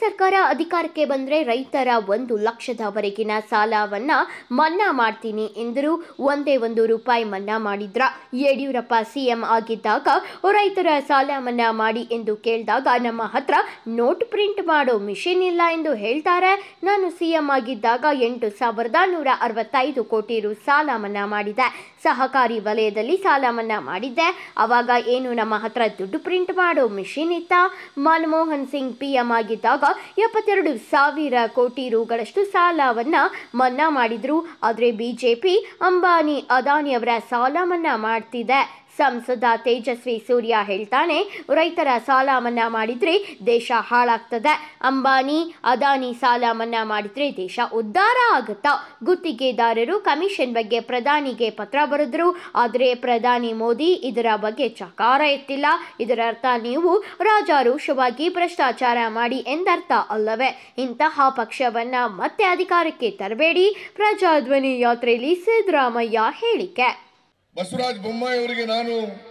ಸರ್ಕಾರ ಅಧಿಕಾರಕ್ಕೆ ಬಂದರೆ ರೈತರ ಒಂದು ಲಕ್ಷದವರೆಗಿನ ಸಾಲವನ್ನ ಮನ್ನಾ ಮಾಡ್ತೀನಿ ಎಂದರು ಒಂದೇ ಒಂದು ರೂಪಾಯಿ ಮನ್ನಾ ಮಾಡಿದ್ರ ಯಡಿಯೂರಪ್ಪ ಸಿಎಂ ಆಗಿದ್ದಾಗ ರೈತರ ಸಾಲ ಮನ್ನಾ ಮಾಡಿ ಎಂದು ಕೇಳಿದಾಗ ನಮ್ಮ ಹತ್ರ ನೋಟ್ ಪ್ರಿಂಟ್ ಮಾಡೋ ಮಿಷಿನ್ ಇಲ್ಲ ಎಂದು ಹೇಳ್ತಾರೆ ನಾನು ಸಿಎಂ ಆಗಿದ್ದಾಗ ಎಂಟು ಸಾವಿರದ ನೂರ ಅರವತ್ತೈದು ಕೋಟಿ ರು ಸಾಲ ಮನ್ನಾ ಮಾಡಿದೆ ಸಹಕಾರಿ ವಲಯದಲ್ಲಿ ಸಾಲ ಮನ್ನಾ ಮಾಡಿದ್ದೆ ಅವಾಗ ಏನು ನಮ್ಮ ಹತ್ರ ದುಡ್ಡು ಪ್ರಿಂಟ್ ಮಾಡೋ ಮಿಷಿನ್ ಇತ್ತ ಮನಮೋಹನ್ ಸಿಂಗ್ ಪಿಎಂ ಆಗಿದ್ದಾಗ ಎಪ್ಪತ್ತೆರಡು ಸಾವಿರ ಕೋಟಿ ರುಗಳಷ್ಟು ಸಾಲವನ್ನ ಮನ್ನಾ ಮಾಡಿದ್ರು ಆದರೆ ಬಿಜೆಪಿ ಅಂಬಾನಿ ಅದಾನಿ ಅವರ ಸಾಲ ಮನ್ನಾ ಮಾಡ್ತಿದೆ ಸಂಸದ ತೇಜಸ್ವಿ ಸೂರ್ಯ ಹೇಳ್ತಾನೆ ರೈತರ ಸಾಲ ಮನ್ನಾ ಮಾಡಿದ್ರೆ ದೇಶ ಹಾಳಾಗ್ತದೆ ಅಂಬಾನಿ ಅದಾನಿ ಸಾಲ ಮನ್ನಾ ಮಾಡಿದ್ರೆ ದೇಶ ಉದ್ಧಾರ ಆಗುತ್ತಾ ಗುತ್ತಿಗೆದಾರರು ಕಮಿಷನ್ ಬಗ್ಗೆ ಪ್ರಧಾನಿಗೆ ಪತ್ರ ಬರೆದ್ರು ಆದರೆ ಪ್ರಧಾನಿ ಮೋದಿ ಇದರ ಬಗ್ಗೆ ಚಕಾರ ಎತ್ತಿಲ್ಲ ಇದರ ಅರ್ಥ ನೀವು ರಾಜಾರೋಷವಾಗಿ ಭ್ರಷ್ಟಾಚಾರ ಮಾಡಿ ಎಂದರ್ಥ ಅಲ್ಲವೇ ಇಂತಹ ಪಕ್ಷವನ್ನ ಮತ್ತೆ ಅಧಿಕಾರಕ್ಕೆ ತರಬೇಡಿ ಪ್ರಜಾಧ್ವನಿ ಯಾತ್ರೆಯಲ್ಲಿ ಸಿದ್ದರಾಮಯ್ಯ ಹೇಳಿಕೆ ಬಸವರಾಜ ಬೊಮ್ಮಾಯಿ ಅವರಿಗೆ ನಾನು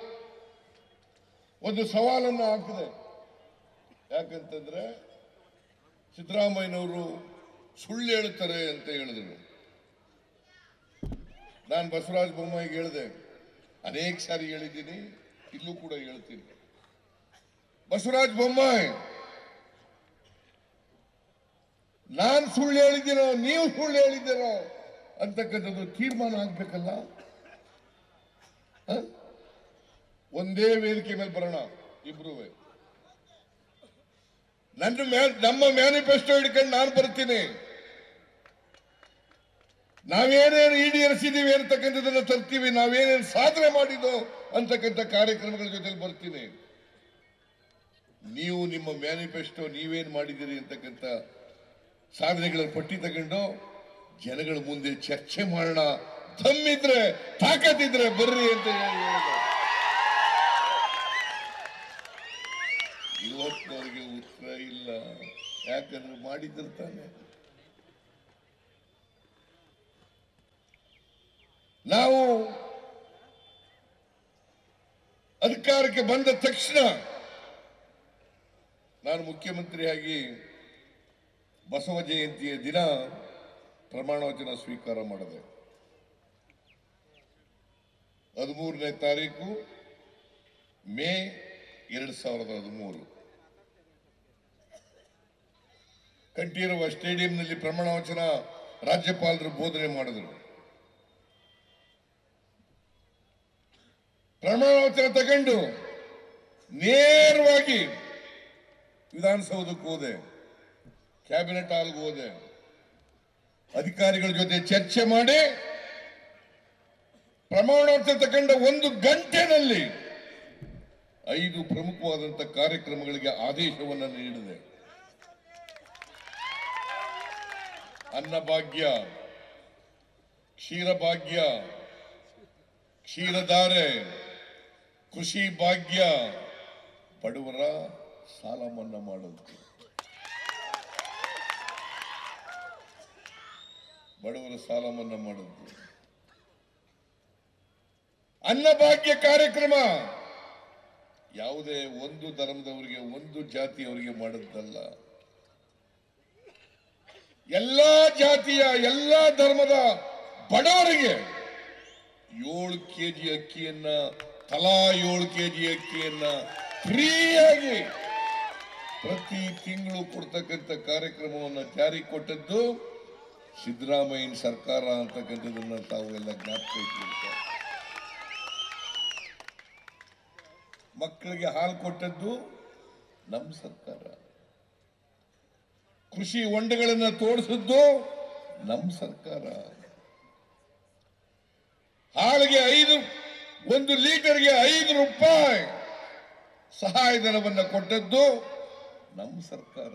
ಒಂದು ಸವಾಲನ್ನು ಹಾಕಿದೆ ಯಾಕಂತಂದ್ರೆ ಸಿದ್ದರಾಮಯ್ಯನವರು ಸುಳ್ಳು ಹೇಳ್ತಾರೆ ಅಂತ ಹೇಳಿದ್ರು ನಾನು ಬಸವರಾಜ ಬೊಮ್ಮಾಯಿಗೆ ಹೇಳಿದೆ ಅನೇಕ ಸಾರಿ ಹೇಳಿದ್ದೀನಿ ಇಲ್ಲೂ ಕೂಡ ಹೇಳ್ತೀನಿ ಬಸವರಾಜ ಬೊಮ್ಮಾಯಿ ನಾನು ಸುಳ್ಳು ಹೇಳಿದ್ದೀನೋ ನೀವು ಸುಳ್ಳು ಹೇಳಿದ್ದೀರೋ ಅಂತಕ್ಕಂಥದ್ದು ತೀರ್ಮಾನ ಆಗ್ಬೇಕಲ್ಲ ಹ? ಒಂದೇ ವೇದಿಕೆ ಮೇಲೆ ಬರೋಣ ಇಬ್ರು ನನ್ನ ಮ್ಯಾ- ನಮ್ಮ ಮ್ಯಾನಿಫೆಸ್ಟೋ ಹಿಡ್ಕೊಂಡು ನಾನು ಬರ್ತೀನಿ ನಾವೇನೇನು ಈಡೇರಿಸಿದೀವಿ ಅಂತಕ್ಕಂಥದ್ದನ್ನ ತರ್ತೀವಿ ನಾವೇನೇನು ಸಾಧನೆ ಮಾಡಿದೋ ಅಂತಕ್ಕಂಥ ಕಾರ್ಯಕ್ರಮಗಳ ಜೊತೆಲಿ ಬರ್ತೀನಿ ನೀವು ನಿಮ್ಮ ಮ್ಯಾನಿಫೆಸ್ಟೋ ನೀವೇನ್ ಮಾಡಿದ್ದೀರಿ ಅಂತಕ್ಕಂಥ ಸಾಧನೆಗಳ ಪಟ್ಟಿ ತಗೊಂಡು ಜನಗಳ ಮುಂದೆ ಚರ್ಚೆ ಮಾಡೋಣ ದಮ್ಮಿದ್ರೆ ತಾಕತ್ತಿದ್ರೆ ಬರ್ರಿ ಅಂತ ಹೇಳಿ ಹೇಳಿದೆ. ಇವತ್ತಿನವರೆಗೆ ಉತ್ತರ ಇಲ್ಲ ಯಾಕಂದ್ರೆ ಮಾಡಿದ್ದಿರ್ತಾನೆ ನಾವು ಅಧಿಕಾರಕ್ಕೆ ಬಂದ ತಕ್ಷಣ ನಾನು ಮುಖ್ಯಮಂತ್ರಿಯಾಗಿ ಬಸವ ಜಯಂತಿಯ ದಿನ ಪ್ರಮಾಣವಚನ ಸ್ವೀಕಾರ ಮಾಡಿದೆ ಹದಿಮೂರನೇ ತಾರೀಕು ಮೇ ಎರಡು ಸಾವಿರದ ಹದಿಮೂರು ಕಂಠೀರವ ಸ್ಟೇಡಿಯಂನಲ್ಲಿ ಪ್ರಮಾಣ ವಚನ ರಾಜ್ಯಪಾಲರು ಬೋಧನೆ ಮಾಡಿದರು ಪ್ರಮಾಣ ವಚನ ತಗೊಂಡು ನೇರವಾಗಿ ವಿಧಾನಸೌಧಕ್ಕೆ ಹೋದೆ ಕ್ಯಾಬಿನೆಟ್ ಹಾಲ್ಗೆ ಹೋದೆ ಅಧಿಕಾರಿಗಳ ಜೊತೆ ಚರ್ಚೆ ಮಾಡಿ ಪ್ರಮಾಣಾರ್ಥ ತಗೊಂಡ ಒಂದು ಗಂಟೆನಲ್ಲಿ ಐದು ಪ್ರಮುಖವಾದಂಥ ಕಾರ್ಯಕ್ರಮಗಳಿಗೆ ಆದೇಶವನ್ನು ನೀಡಿದೆ ಅನ್ನಭಾಗ್ಯ ಕ್ಷೀರಭಾಗ್ಯ ಕ್ಷೀರಧಾರೆ ಕೃಷಿ ಭಾಗ್ಯ ಬಡವರ ಸಾಲ ಮನ್ನಾ ಮಾಡೋದು ಬಡವರ ಸಾಲ ಮನ್ನಾ ಮಾಡೋದು ಅನ್ನಭಾಗ್ಯ ಕಾರ್ಯಕ್ರಮ ಯಾವುದೇ ಒಂದು ಧರ್ಮದವರಿಗೆ ಒಂದು ಜಾತಿಯವರಿಗೆ ಮಾಡಿದ್ದಲ್ಲ ಎಲ್ಲಾ ಜಾತಿಯ ಎಲ್ಲಾ ಧರ್ಮದ ಬಡವರಿಗೆ ಏಳು ಕೆಜಿ ಅಕ್ಕಿಯನ್ನ ತಲಾ ಏಳು ಕೆಜಿ ಅಕ್ಕಿಯನ್ನ ಫ್ರೀಯಾಗಿ ಪ್ರತಿ ತಿಂಗಳು ಕೊಡ್ತಕ್ಕಂಥ ಕಾರ್ಯಕ್ರಮವನ್ನು ಜಾರಿಗೆ ಕೊಟ್ಟದ್ದು ಸಿದ್ದರಾಮಯ್ಯನ ಸರ್ಕಾರ ಅಂತಕ್ಕಂಥದ್ದನ್ನ ತಾವು ಎಲ್ಲ ಜ್ಞಾಪಕ ಇಟ್ಕೊಳ್ತಾರೆ ಮಕ್ಕಳಿಗೆ ಹಾಲು ಕೊಟ್ಟದ್ದು ನಮ್ಮ ಸರ್ಕಾರ ಕೃಷಿ ಹೊಂಡಗಳನ್ನ ತೋಡಿಸಿದ್ದು ನಮ್ಮ ಸರ್ಕಾರ ಹಾಲಿಗೆ ಐದು ಒಂದು ಲೀಟರ್ಗೆ ಐದು ರೂಪಾಯಿ ಸಹಾಯಧನವನ್ನ ಕೊಟ್ಟದ್ದು ನಮ್ಮ ಸರ್ಕಾರ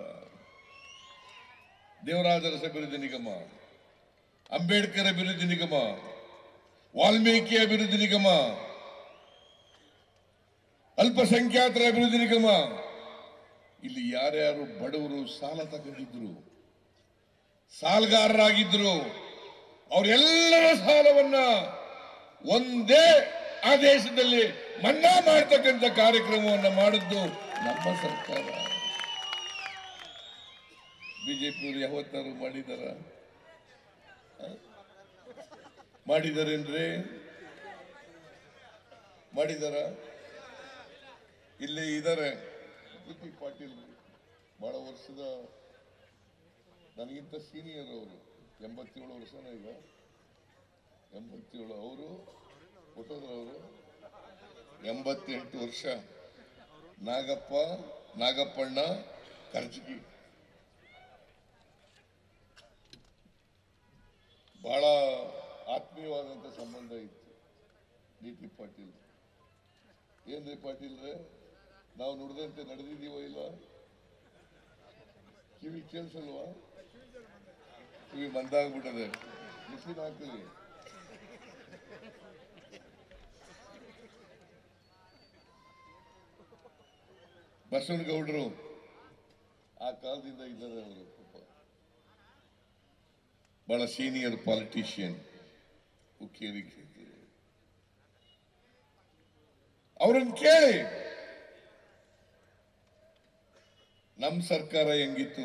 ದೇವರಾಜರಸ ಅಭಿವೃದ್ಧಿ ನಿಗಮ ಅಂಬೇಡ್ಕರ್ ಅಭಿವೃದ್ಧಿ ನಿಗಮ ವಾಲ್ಮೀಕಿ ಅಭಿವೃದ್ಧಿ ನಿಗಮ ಅಲ್ಪಸಂಖ್ಯಾತರ ಅಭಿವೃದ್ಧಿ ನಿಗಮ ಇಲ್ಲಿ ಯಾರ್ಯಾರು ಬಡವರು ಸಾಲ ತಗೊಂಡಿದ್ರು ಸಾಲಗಾರರಾಗಿದ್ರು ಅವರೆಲ್ಲರ ಸಾಲವನ್ನ ಒಂದೇ ಆದೇಶದಲ್ಲಿ ಮನ್ನಾ ಮಾಡತಕ್ಕಂಥ ಕಾರ್ಯಕ್ರಮವನ್ನು ಮಾಡಿದ್ದು ನಮ್ಮ ಸರ್ಕಾರ ಬಿಜೆಪಿಯವರು ಯಾವತ್ತಾರು ಮಾಡಿದಾರ ಮಾಡಿದಾರೇನ್ರಿ ಮಾಡಿದಾರ ಇಲ್ಲಿ ಇದ್ದಾರೆ ಬಿ ಪಾಟೀಲ್ ಬಹಳ ವರ್ಷದ ನನಗಿಂತ ಸೀನಿಯರ್ ಅವರು ಎಂಬತ್ತೇಳು ವರ್ಷನ ಈಗ ಎಂಬತ್ತೇಳು ಅವರು ಅವರು ಎಂಬತ್ತೆಂಟು ವರ್ಷ ನಾಗಪ್ಪ ನಾಗಪ್ಪಣ್ಣ ಕರ್ಜಗಿ ಬಹಳ ಆತ್ಮೀಯವಾದಂತ ಸಂಬಂಧ ಇತ್ತು ಡಿ ಟಿ ಪಾಟೀಲ್ ಏನ್ರಿ ಪಾಟೀಲ್ರೆ ನಾವು ನುಡಿದಂತೆ ನಡೆದಿದೀವೋ ಇಲ್ಲ ಕಿವಿ ಕೇಳಿಸಲ್ವಾ ಕಿವಿ ಮಂದಾಗ್ಬಿಟ್ಟದೆ ಮಿಷಿನ್ ಹಾಕ್ತೀವಿ ಬಸವನಗೌಡರು ಆ ಕಾಲದಿಂದ ಇದ್ದಾರೆ ಅವರು ಪಾಪ ಬಹಳ ಸೀನಿಯರ್ ಪಾಲಿಟಿಷಿಯನ್ ಹುಕ್ಕೇರಿ ಕ್ಷೇತ್ರ ಅವ್ರನ್ನ ಕೇಳಿ ನಮ್ ಸರ್ಕಾರ ಹೆಂಗಿತ್ತು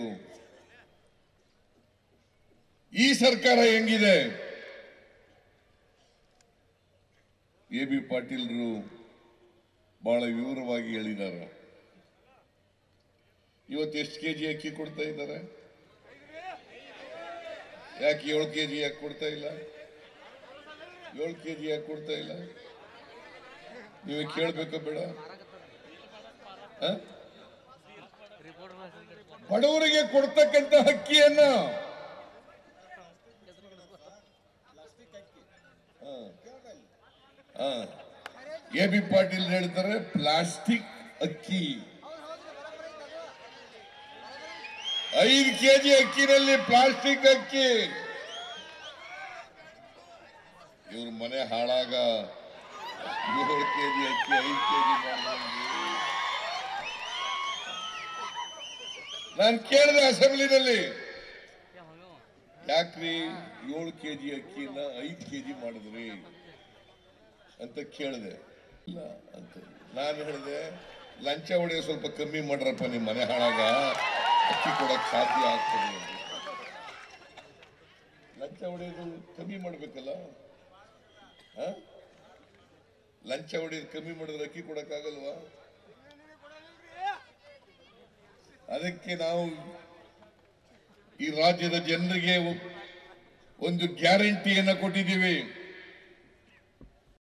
ಈ ಸರ್ಕಾರ ಹೆಂಗಿದೆ ಎ ಬಿ ಪಾಟೀಲ್ರು ಬಹಳ ವಿವರವಾಗಿ ಹೇಳಿದ್ದಾರೆ ಇವತ್ತು ಎಷ್ಟು ಕೆಜಿ ಅಕ್ಕಿ ಕೊಡ್ತಾ ಇದ್ದಾರೆ ಯಾಕೆ ಏಳು ಕೆಜಿ ಯಾಕೆ ಕೊಡ್ತಾ ಇಲ್ಲ ಏಳು ಕೆಜಿ ಯಾಕೆ ಕೊಡ್ತಾ ಇಲ್ಲ ನೀವು ಕೇಳಬೇಕ ಬೇಡ ಆ? ಬಡವರಿಗೆ ಕೊಡ್ತಕ್ಕಂತ ಅಕ್ಕಿಯನ್ನ ಎ ಬಿ ಪಾಟೀಲ್ ಹೇಳ್ತಾರೆ ಪ್ಲಾಸ್ಟಿಕ್ ಅಕ್ಕಿ ಐದು ಕೆಜಿ ಅಕ್ಕಿನಲ್ಲಿ ಪ್ಲಾಸ್ಟಿಕ್ ಅಕ್ಕಿ ಇವ್ರ ಮನೆ ಹಾಳಾಗ ಏಳು ಕೆಜಿ ಅಕ್ಕಿ ಐದು ಕೆಜಿ ನಾನು ಕೇಳಿದೆ ಅಸೆಂಬ್ಲಿನಲ್ಲಿ ಯಾಕ್ರಿ ಏಳು ಕೆಜಿ ಅಕ್ಕಿನ ಐದು ಕೆಜಿ ಮಾಡಿದ್ರಿ ಅಂತ ಕೇಳಿದೆ ಇಲ್ಲ ಅಂತ ನಾನು ಹೇಳಿದೆ ಲಂಚ ಹೊಡೆಯೋ ಸ್ವಲ್ಪ ಕಮ್ಮಿ ಮಾಡ್ರಪ್ಪ ನಿಮ್ಮ ಮನೆ ಹಾಳಾಗ ಅಕ್ಕಿ ಕೊಡಕ್ ಸಾಧ್ಯ ಆಗ್ತದೆ ಅಂತ. ಲಂಚ ಹೊಡೆಯೋದು ಕಮ್ಮಿ ಮಾಡ್ಬೇಕಲ್ಲ ಆ? ಲಂಚ ಹೊಡೆಯೋದು ಕಮ್ಮಿ ಮಾಡಿದ್ರೆ ಅಕ್ಕಿ ಕೊಡಕ್ಕಾಗಲ್ವಾ ಅದಕ್ಕೆ ನಾವು ಈ ರಾಜ್ಯದ ಜನರಿಗೆ ಒಂದು ಗ್ಯಾರಂಟಿಯನ್ನ ಕೊಟ್ಟಿದ್ದೀವಿ